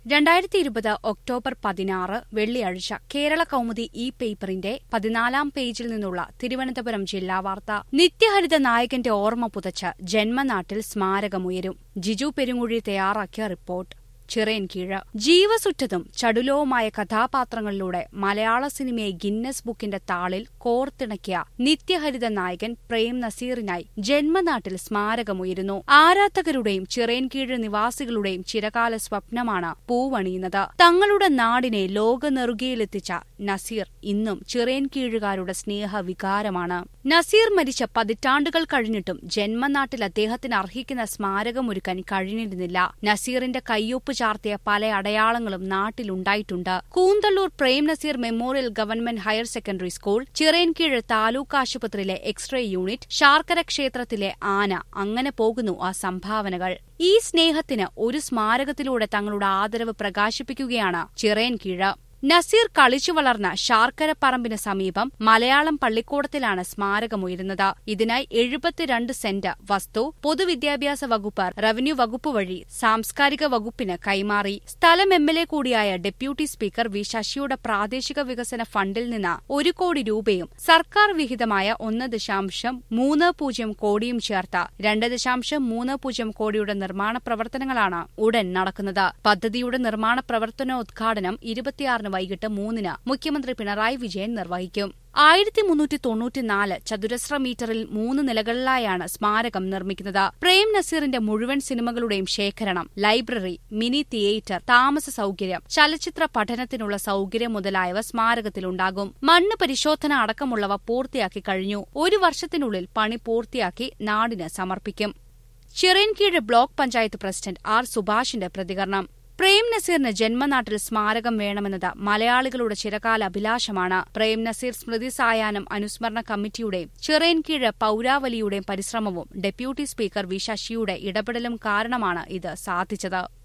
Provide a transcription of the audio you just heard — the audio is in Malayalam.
രണ്ടായിരത്തി ഇരുപത് ഒക്ടോബർ പതിനാറ് വെള്ളിയാഴ്ച കേരള കൗമുദി ഇ പേപ്പറിന്റെ പതിനാലാം പേജിൽ നിന്നുള്ള തിരുവനന്തപുരം ജില്ലാ വാർത്ത നിത്യഹരിത നായകന്റെ ഓർമ്മ പുതച്ച് ജന്മനാട്ടിൽ സ്മാരകമുയരും ജിജു പെരുങ്ങുഴി തയ്യാറാക്കിയ റിപ്പോർട്ട് ചിറയൻകീഴ് ജീവസുറ്റതും ചടുലവുമായ കഥാപാത്രങ്ങളിലൂടെ മലയാള സിനിമയെ ഗിന്നസ് ബുക്കിന്റെ താളിൽ കോർത്തിണക്കിയ നിത്യഹരിത നായകൻ പ്രേം നസീറിനായി ജന്മനാട്ടിൽ സ്മാരകമുയരുന്നു ആരാധകരുടെയും ചിറയൻകീഴ് നിവാസികളുടെയും ചിരകാല സ്വപ്നമാണ് പൂവണിയുന്നത് തങ്ങളുടെ നാടിനെ ലോക നെറുകയിലെത്തിച്ച നസീർ ഇന്നും ചിറയൻകീഴുകാരുടെ സ്നേഹവികാരമാണ് നസീർ മരിച്ച പതിറ്റാണ്ടുകൾ കഴിഞ്ഞിട്ടും ജന്മനാട്ടിൽ അദ്ദേഹത്തിന് അർഹിക്കുന്ന സ്മാരകമൊരുക്കാൻ കഴിഞ്ഞിരുന്നില്ല നസീറിന്റെ കയ്യൊപ്പ് ചാർത്തിയ പല അടയാളങ്ങളും നാട്ടിലുണ്ടായിട്ടുണ്ട് Koonthalloor Prem Nazir memorial government higher secondary school Chirayinkeezhu taluk ആശുപത്രിയിലെ എക്സ്റേ യൂണിറ്റ് ശാർക്കര ക്ഷേത്രത്തിലെ ആന അങ്ങനെ പോകുന്നു ആ സംഭാവനകൾ ഈ സ്നേഹത്തിന് ഒരു സ്മാരകത്തിലൂടെ തങ്ങളുടെ ആദരവ് പ്രകാശിപ്പിക്കുകയാണ് ചിറയൻകീഴ് നസീർ കളിച്ചു വളർന്ന ശാർക്കരപ്പറമ്പിന് സമീപം മലയാളം പള്ളിക്കൂടത്തിലാണ് സ്മാരകമുയരുന്നത് ഇതിനായി എഴുപത്തിരണ്ട് സെന്റ് വസ്തു പൊതുവിദ്യാഭ്യാസ വകുപ്പ് റവന്യൂ വകുപ്പ് വഴി സാംസ്കാരിക വകുപ്പിന് കൈമാറി സ്ഥലം എം എൽ എ കൂടിയായ ഡെപ്യൂട്ടി സ്പീക്കർ വി ശശിയുടെ പ്രാദേശിക വികസന ഫണ്ടിൽ നിന്ന് ഒരു കോടി രൂപയും സർക്കാർ വിഹിതമായ ഒന്ന് ദശാംശം മൂന്ന് പൂജ്യം കോടിയും ചേർത്ത് രണ്ട് ദശാംശം മൂന്ന് പൂജ്യം കോടിയുടെ നിർമ്മാണ പ്രവർത്തനങ്ങളാണ് ഉടൻ നടക്കുന്നത് പദ്ധതിയുടെ നിർമ്മാണ പ്രവർത്തനോദ്ഘാടനം ഇരുപത്തിയാറിന് വൈകിട്ട് മൂന്നിന് മുഖ്യമന്ത്രി പിണറായി വിജയൻ നിർവഹിക്കും ആയിരത്തി മുന്നൂറ്റി തൊണ്ണൂറ്റിനാല് ചതുരശ്ര മീറ്ററിൽ മൂന്ന് നിലകളിലായാണ് സ്മാരകം നിർമ്മിക്കുന്നത് പ്രേം നസീറിന്റെ മുഴുവൻ സിനിമകളുടെയും ശേഖരണം ലൈബ്രറി മിനി തിയേറ്റർ താമസ സൗകര്യം ചലച്ചിത്ര പഠനത്തിനുള്ള സൗകര്യം മുതലായവ സ്മാരകത്തിലുണ്ടാകും മണ്ണ് പരിശോധന അടക്കമുള്ളവ പൂർത്തിയാക്കി കഴിഞ്ഞു ഒരു വർഷത്തിനുള്ളിൽ പണി പൂർത്തിയാക്കി നാടിന് സമർപ്പിക്കും Chirayinkeezhu block panchayat president R സുഭാഷിന്റെ പ്രതികരണം പ്രേം നസീറിന് ജന്മനാട്ടിൽ സ്മാരകം വേണമെന്നത് മലയാളികളുടെ ചിരകാല അഭിലാഷമാണ് പ്രേം നസീർ സ്മൃതി സായാഹ്നം അനുസ്മരണ കമ്മിറ്റിയുടെയും ചിറയൻകീഴ് പൌരാവലിയുടെയും പരിശ്രമവും ഡെപ്യൂട്ടി സ്പീക്കർ വി ശശിയുടെ ഇടപെടലും കാരണമാണ് ഇത് സാധിച്ചത്